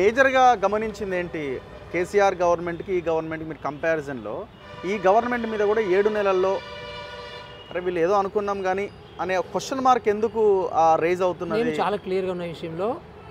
మేజర్గా గమనించింది ఏంటి కేసీఆర్ గవర్నమెంట్కి ఈ గవర్నమెంట్కి మీరు కంపారిజన్లో ఈ గవర్నమెంట్ మీద కూడా ఏడు నెలల్లో అరే వీళ్ళు ఏదో అనుకున్నాం కానీ అనే క్వశ్చన్ మార్క్ ఎందుకు రేజ్ నేను అవుతున్నది చాలా క్లియర్గా ఉన్న విషయంలో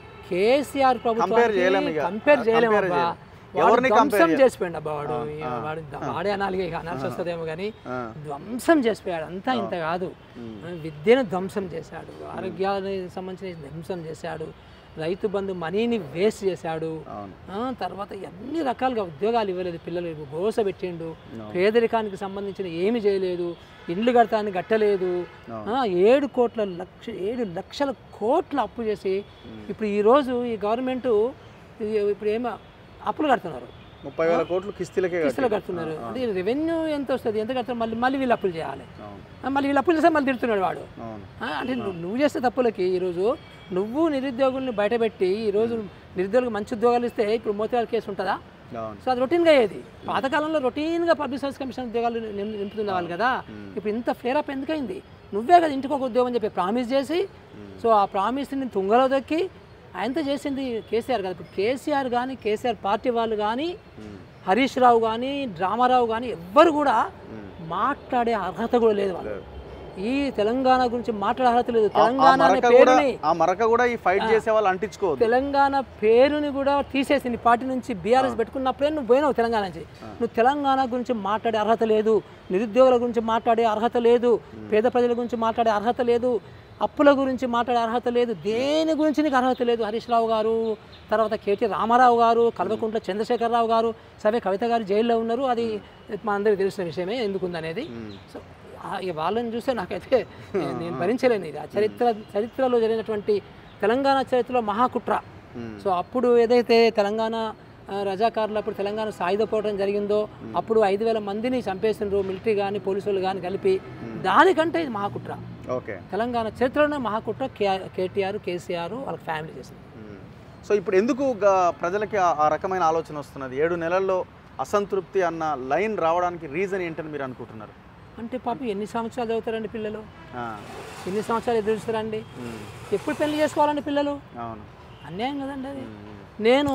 కేసీఆర్ Compare చేయలేము ప్రభుత్వం ఇక. కంపేర్ చేయలేము Compare అబ్బా. చేయలేము. వాడు ఎవరిని compare ధ్వంసం చేయ- చేసిపోయింది అబ్బా వాడు అవును, ఇక ఆ, వాడు వాడే అనాలి ఇక అనాల్సి వస్తుందేమో కానీ ఆ, ధ్వంసం చేసిపోయాడు అంతా ఇంత కాదు ఉమ్, విద్యను ధ్వంసం చేశాడు ఆరోగ్యానికి సంబంధించిన ధ్వంసం చేశాడు రైతు బంధు మనీని వేస్ట్ చేశాడు అవును ఆ, తర్వాత అన్ని రకాలుగా ఉద్యోగాలు ఇవ్వలేదు పిల్లలు గోస పెట్టిండు No. పేదరికానికి సంబంధించిన ఏమి చేయలేదు ఇండ్లు కడతానికి కట్టలేదు No. ఆ, ఏడు కోట్ల లక్ష ఏడు లక్షల కోట్ల అప్పు చేసి ఇప్పుడు ఈరోజు ఈ గవర్నమెంట్ ఇప్పుడు ఏమో అప్పులు కడుతున్నారు ముప్పై వేల కోట్లు కిస్తీలకే కిస్తులు కట్టారు. కడుతున్నారు అంటే రెవెన్యూ ఎంత వస్తుంది ఎంత కడతారు మళ్ళీ మళ్ళీ వీళ్ళు అప్పులు చేయాలి అవును ఆ, మళ్ళీ వీళ్ళు అప్పులు చేస్తే మళ్ళీ తిడుతున్నాడు వాడు అవును ఆ, అంటే నువ్వు నువ్వు చేసే తప్పులకి ఈరోజు నువ్వు నిరుద్యోగుల్ని బయటపెట్టి ఈరోజు నిరుద్యోగులకు మంచి ఉద్యోగాలు ఇస్తే ఇప్పుడు మోతిరాల కేసు ఉంటుందా అవును సో అది రొటీన్గా అయ్యేది పాతకాలంలో రొటీన్గా పబ్లిక్ సర్వీస్ కమిషన్ ఉద్యోగాలు నిం- నింపుతున్న వాళ్ళు కదా ఇప్పుడు ఇంత ఫేర్ అప్ ఎందుకైంది నువ్వే కదా ఇంటికి ఒక ఉద్యోగం చెప్పి ప్రామిస్ చేసి సో ఆ ప్రామిస్ని తుంగలో దొక్కి ఆయనతో చేసింది కేసీఆర్ కదా ఇప్పుడు కేసీఆర్ కానీ కేసీఆర్ పార్టీ వాళ్ళు కానీ ఉమ్, హరీష్ రావు కానీ డ్రామారావు కానీ ఎవ్వరు కూడా ఉమ్. మాట్లాడే అర్హత కూడా లేదు వాళ్ళు లేదు. ఈ తెలంగాణ గురించి మాట్లాడే అర్హత లేదు ఆ- ఆ తెలంగాణ అనే మరక కూడా పేరుని ఆ మరక కూడా ఈ ఫైట్ చేసే వాళ్ళు అంటించుకోవద్దు తెలంగాణ పేరుని కూడా తీసేసి నీ పార్టీ నుంచి బీఆర్ఎస్ పెట్టుకున్నప్పుడే నువ్వు పోయినావు తెలంగాణ నుంచి నువ్వు తెలంగాణ గురించి మాట్లాడే అర్హత లేదు నిరుద్యోగుల గురించి మాట్లాడే అర్హత లేదు పేద ప్రజల గురించి మాట్లాడే అర్హత లేదు అప్పుల గురించి మాట్లాడే అర్హత లేదు దేని గురించి నీకు అర్హత లేదు హరీష్ రావు గారు తర్వాత కేటీ రామారావు గారు కల్వకుంట్ల చంద్రశేఖరరావు గారు సరే కవిత గారు జైల్లో ఉన్నారు అది మనందరికీ తెలిసిన విషయమే ఎందుకుందనేది ఉమ్, సో ఆ- ఈ వాళ్ళని చూస్తే నాకైతే నేను- నేను భరించలేను ఇది ఆ చరిత్ర చరిత్రలో జరిగినటువంటి తెలంగాణ చరిత్రలో మహాకుట్ర ఉమ్, సో అప్పుడు ఏదైతే తెలంగాణ ఆ, రజాకారులు అప్పుడు తెలంగాణ సాయుధ పోవడం జరిగిందో అప్పుడు ఐదు వేల మందిని చంపేసిండ్రు మిలిటరీ కానీ పోలీసులు కానీ కలిపి దానికంటే ఇది మహాకుట్ర ఓకే తెలంగాణ చరిత్రలోనే మహాకుట్ర కే కేటీఆర్ కేసీఆర్ వాళ్ళ ఫ్యామిలీ చేసింది మ్మ్. సో ఇప్పుడు ఎందుకు గా- ప్రజలకి ఆ- ఆ రకమైన ఆలోచన వస్తున్నది ఏడు నెలల్లో అసంతృప్తి అన్న లైన్ రావడానికి రీజన్ ఏంటని మీరు అనుకుంటున్నారు అంటే పాపం ఎన్ని సంవత్సరాలు చదువుతారండి పిల్లలు ఆ, ఎన్ని సంవత్సరాలు ఎదురు చూస్తారండి మ్మ్. ఎప్పుడు పెళ్లి చేసుకోవాలండి పిల్లలు అవును అన్యాయం కదండి అది నేను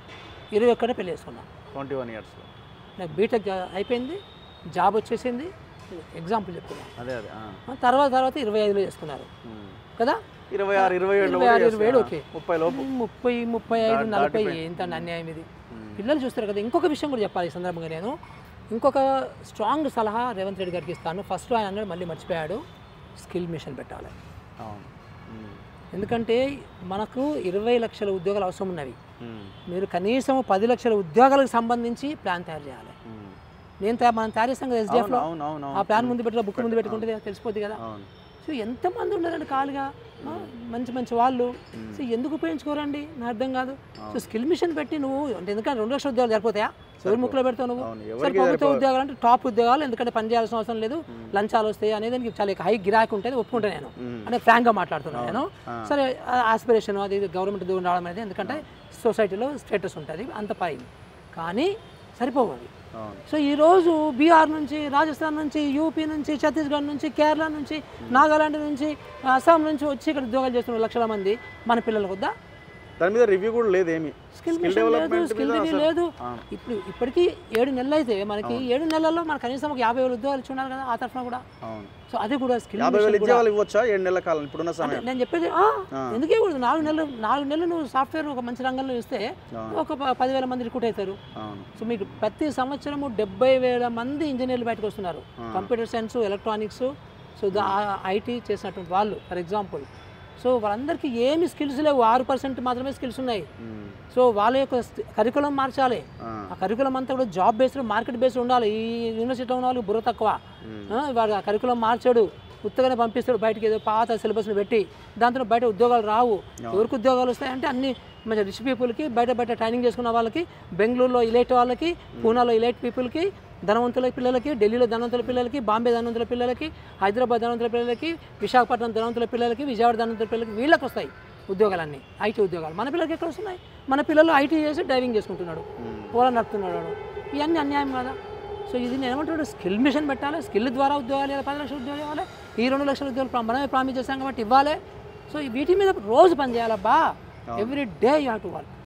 ఇరవై ఒక్కటే పెళ్లి చేసుకున్నాను ట్వంటీ వన్ ఇయర్స్లో నాకు బీటెక్ జా- అయిపోయింది జాబ్ వచ్చేసింది ఎగ్జాంపుల్ చెప్తున్నాను అదే అదే ఆ. ఆ తర్వాత తర్వాత ఇరవై ఐదులో చేసుకున్నారు మ్మ్. కదా ఇరవై ఆరు ఇరవై ఏడులో ఇరవై కూడా ఆరు, ఇరవై ఏడు చేస్తున్నా. ఓకే. ముప్పై లోపు ముప్పై ముప్పై ఐదు దా- నలభై దాటిపోయింది. ఎంత అన్యాయం ఇది మ్మ్. పిల్లలు చూస్తారు కదా ఇంకొక విషయం కూడా చెప్పాలి ఈ సందర్భంగా నేను ఇంకొక స్ట్రాంగ్ సలహా రేవంత్ రెడ్డి గారికి ఇస్తాను ఫస్ట్ ఆయన అన్నాడు మళ్ళీ మర్చిపోయాడు స్కిల్ మిషన్ పెట్టాలి అవును మ్మ్. ఎందుకంటే మనకు ఇరవై లక్షల ఉద్యోగాలు అవసరం ఉన్నవి మ్మ్. మీరు కనీసం పది లక్షల ఉద్యోగాలకు సంబంధించి ప్లాన్ తయారు చేయాలి మ్మ్. నేను తయా- మనం తయారు చేస్తాం కదా ఎస్డిఎఫ్లో అవును అవును ఆ ప్లాన్ ముందు పెట్టిన బుక్ ముందు పెట్టుకుంటే తెలిసిపోద్ది కదా అవును సో ఎంతమంది ఉన్నారండి ఖాళీగా ఆ, మంచి మంచి వాళ్ళు సో ఎందుకు ఉపయోగించుకోరండి నా అర్థం కాదు సో స్కిల్ మిషన్ పెట్టి నువ్వు అంటే ఎందుకంటే రెండు లక్షల ఉద్యోగాలు సరిపోతాయా ఎవరి ముక్కులో పెడతావు నువ్వు అవును, సరే ఎవరికి ప్రభుత్వ సరిపోదు. ఉద్యోగాలు అంటే టాప్ ఉద్యోగాలు ఎందుకంటే పని చేయాల్సిన అవసరం లేదు లంచాలు వస్తాయి అనేది దానికి చాలా హై గిరాకీ ఉంటుంది ఒప్పుకుంటా నేను మ్మ్. అంటే ఫ్రాంక్గా మాట్లాడుతున్నాను నేను సరే ఆస్పిరేషన్ అది గవర్నమెంట్ ఉద్యోగం రావడం అనేది ఎందుకంటే సొసైటీలో స్టేటస్ ఉంటుంది అంత పై కానీ సరిపోవు అవి అవును సో ఈరోజు బీహార్ నుంచి రాజస్థాన్ నుంచి యూపీ నుంచి ఛత్తీస్గఢ్ నుంచి కేరళ నుంచి నాగాలాండ్ నుంచి అస్సాం నుంచి వచ్చి ఇక్కడ ఉద్యోగాలు చేస్తున్న లక్షల మంది మన పిల్లలకు వద్దా దాని మీద రివ్యూ కూడా లేదు ఏమి స్కిల్ స్కిల్ మిషన్ లేదు డెవలప్మెంట్ స్కిల్ మీద రివ్యూ అసలు- లేదు అవును. ఇప్పుడు ఇప్పటికీ ఏడు నెలలు అయితే మనకి ఏడు నెలల్లో మన కనీసం ఒక యాభై వేల ఉద్యోగాలు ఇచ్చి ఉన్నారు కదా ఆ తరఫున కూడా అవును సో అది కూడా స్కిల్ యాభై వేలు ఇచ్చే వాళ్ళు ఇవ్వచ్చా ఏడు నెలల కాలం ఇప్పుడున్న సమయం నేను చెప్పేది ఆ, ఎందుకే ఇవ్వకూడదు నాలుగు నెలలు నాలుగు నెలలు నువ్వు సాఫ్ట్వేర్ ఒక మంచి రంగంలో ఇస్తే ఒక ప- పదివేల మంది రిక్రూట్ అవుతారు అవును సో మీకు ప్రతి సంవత్సరము డెబ్బై వేల మంది ఇంజనీర్లు బయటకు వస్తున్నారు కంప్యూటర్ సైన్స్ ఎలక్ట్రానిక్స్ సో దా ఐటీ చేసినటువంటి వాళ్ళు ఫర్ ఎగ్జాంపుల్ సో వాళ్ళందరికీ ఏమి స్కిల్స్ లేవు ఆరు పర్సెంట్ మాత్రమే స్కిల్స్ ఉన్నాయి మ్మ్. సో వాళ్ళ యొక్క కరికులం మార్చాలి ఆ. ఆ కరికులం అంతా కూడా జాబ్ బేస్డ్ మార్కెట్ బేస్డ్ ఉండాలి ఈ యూనివర్సిటీలో ఉన్న వాళ్ళకి బుర్ర తక్కువ ఆ, వాడు ఆ కరికులం మార్చాడు ఉత్తగానే పంపిస్తాడు బయటికి ఏదో పాత సిలబస్ని పెట్టి దాంతో బయట ఉద్యోగాలు రావు ఎవరికి ఉద్యోగాలు వస్తాయంటే అన్ని మంచి రిచ్ పీపుల్కి బయట బయట ట్రైనింగ్ చేసుకున్న వాళ్ళకి బెంగళూరులో ఇలేట్ వాళ్ళకి పూనాలో ఇలేట్ పీపుల్కి ధనవంతుల పిల్లలకి ఢిల్లీలో ధనవంతుల పిల్లలకి బాంబే ధనవంతుల పిల్లలకి హైదరాబాద్ ధనవంతుల పిల్లలకి విశాఖపట్నం ధనవంతుల పిల్లలకి విజయవాడ ధనవంతుల పిల్లలకి వీళ్ళకి వస్తాయి ఉద్యోగాలన్నీ ఐటీ ఉద్యోగాలు మన పిల్లలకి ఎక్కడ వస్తున్నాయి మన పిల్లలు ఐటీ చేసి డ్రైవింగ్ చేసుకుంటున్నాడు పూల నడుపుతున్నాడు వాడు. ఇవన్నీ అన్యాయం కదా సో ఇది నేను ఏమంటాడు స్కిల్ మిషన్ పెట్టాలి స్కిల్ ద్వారా ఉద్యోగాలు ఇవ్వాలి పది లక్షల ఉద్యోగాలు ఇవ్వాలి ఈ రెండు లక్షల ఉద్యోగాలు ప్రా- మనమే ప్రామిస్ చేశాం కాబట్టి ఇవ్వాలి సో ఈ వీటి మీద రోజు పని చేయాలబ్బా every day you have to work